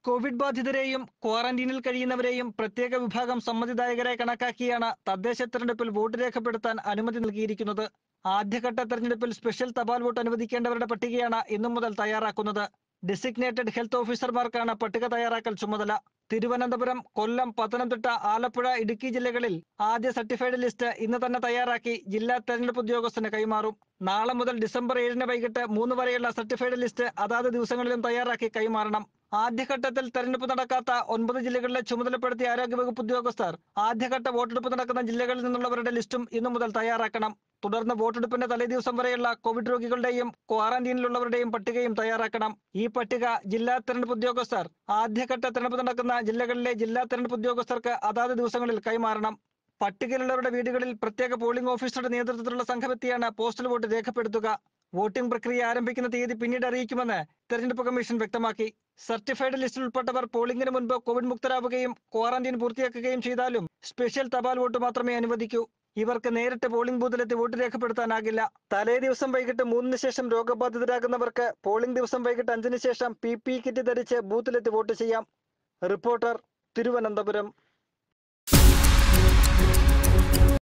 Covid ബാധിതരെയും ക്വാറന്റീനിൽ കഴിയുന്നവരെയും പ്രത്യേക വിഭാഗം സമ്മതിദായകരായി കണക്കാക്കിയാണ് തദ്ദേശ തെരഞ്ഞെടുപ്പിൽ വോട്ട് രേഖപ്പെടുത്താൻ അനുമതി നൽകിയിരിക്കുന്നത് ആദ്യഘട്ട തെരഞ്ഞെടുപ്പിൽ സ്പെഷ്യൽ തപാൽ വോട്ട് അനുവദിക്കേണ്ടവരുടെ പട്ടികയാണ് ഇന്നു മുതൽ തയ്യാറാക്കുന്നത് ഡെസിഗ്നേറ്റഡ് ഹെൽത്ത് ഓഫീസർമാർക്കാണ് പട്ടിക തയ്യാറാക്കൽ ചുമതല തിരുവനന്തപുരം കൊല്ലം പത്തനംതിട്ട ആലപ്പുഴ ഇടുക്കി ജില്ലകളിൽ ആദ്യ സർട്ടിഫൈഡ് ലിസ്റ്റ് ഇന്ന് തന്നെ തയ്യാറാക്കി ജില്ലാ തെരഞ്ഞെടുപ്പ് ഉദ്യോഗസ്ഥന് കൈമാറും നാളെ മുതൽ ഡിസംബർ ഏഴിന് വൈകിട്ട് മൂന്ന് വരെയുള്ള സർട്ടിഫൈഡ് ലിസ്റ്റ് അതാത് ദിവസങ്ങളിലും തയ്യാറാക്കി കൈമാറണം ആദ്യഘട്ടത്തിൽ തെരഞ്ഞെടുപ്പ് നടക്കാത്ത ഒൻപത് ജില്ലകളിലെ ചുമതലപ്പെടുത്തിയ ആരോഗ്യവകുപ്പ് ഉദ്യോഗസ്ഥർ ആദ്യഘട്ട വോട്ടെടുപ്പ് നടക്കുന്ന ജില്ലകളിൽ നിന്നുള്ളവരുടെ ലിസ്റ്റും ഇന്നു മുതൽ തയ്യാറാക്കണം തുടർന്ന് വോട്ടെടുപ്പിന്റെ തലേദിവസം വരെയുള്ള കോവിഡ് രോഗികളുടെയും ക്വാറന്റീനിലുള്ളവരുടെയും പട്ടികയും തയ്യാറാക്കണം ഈ പട്ടിക ജില്ലാ തെരഞ്ഞെടുപ്പ് ഉദ്യോഗസ്ഥർ ആദ്യഘട്ട തെരഞ്ഞെടുപ്പ് നടക്കുന്ന ജില്ലകളിലെ ജില്ലാ തെരഞ്ഞെടുപ്പ് ഉദ്യോഗസ്ഥർക്ക് അതാത് ദിവസങ്ങളിൽ കൈമാറണം പട്ടികയിലുള്ളവരുടെ വീടുകളിൽ പ്രത്യേക പോളിംഗ് ഓഫീസറുടെ നേതൃത്വത്തിലുള്ള സംഘമെത്തിയാണ് പോസ്റ്റൽ വോട്ട് രേഖപ്പെടുത്തുക വോട്ടിംഗ് പ്രക്രിയ ആരംഭിക്കുന്ന തീയതി പിന്നീട് അറിയിക്കുമെന്ന് തെരഞ്ഞെടുപ്പ് കമ്മീഷൻ വ്യക്തമാക്കി സർട്ടിഫൈഡ് ലിസ്റ്റിൽ ഉൾപ്പെട്ടവർ പോളിംഗിന് മുൻപ് കോവിഡ് മുക്തരാവുകയും ക്വാറന്റീൻ പൂർത്തിയാക്കുകയും ചെയ്താലും സ്പെഷ്യൽ തപാൽ വോട്ട് മാത്രമേ അനുവദിക്കൂ ഇവർക്ക് നേരിട്ട് പോളിംഗ് ബൂത്തിലെത്തി വോട്ട് രേഖപ്പെടുത്താനാകില്ല തലേ ദിവസം വൈകിട്ട് മൂന്നിന് ശേഷം രോഗബാധിതരാകുന്നവർക്ക് പോളിംഗ് ദിവസം വൈകിട്ട് അഞ്ചിന് ശേഷം പി പി കിറ്റ് ധരിച്ച് ബൂത്തിലെത്തി വോട്ട് ചെയ്യാം റിപ്പോർട്ടർ തിരുവനന്തപുരം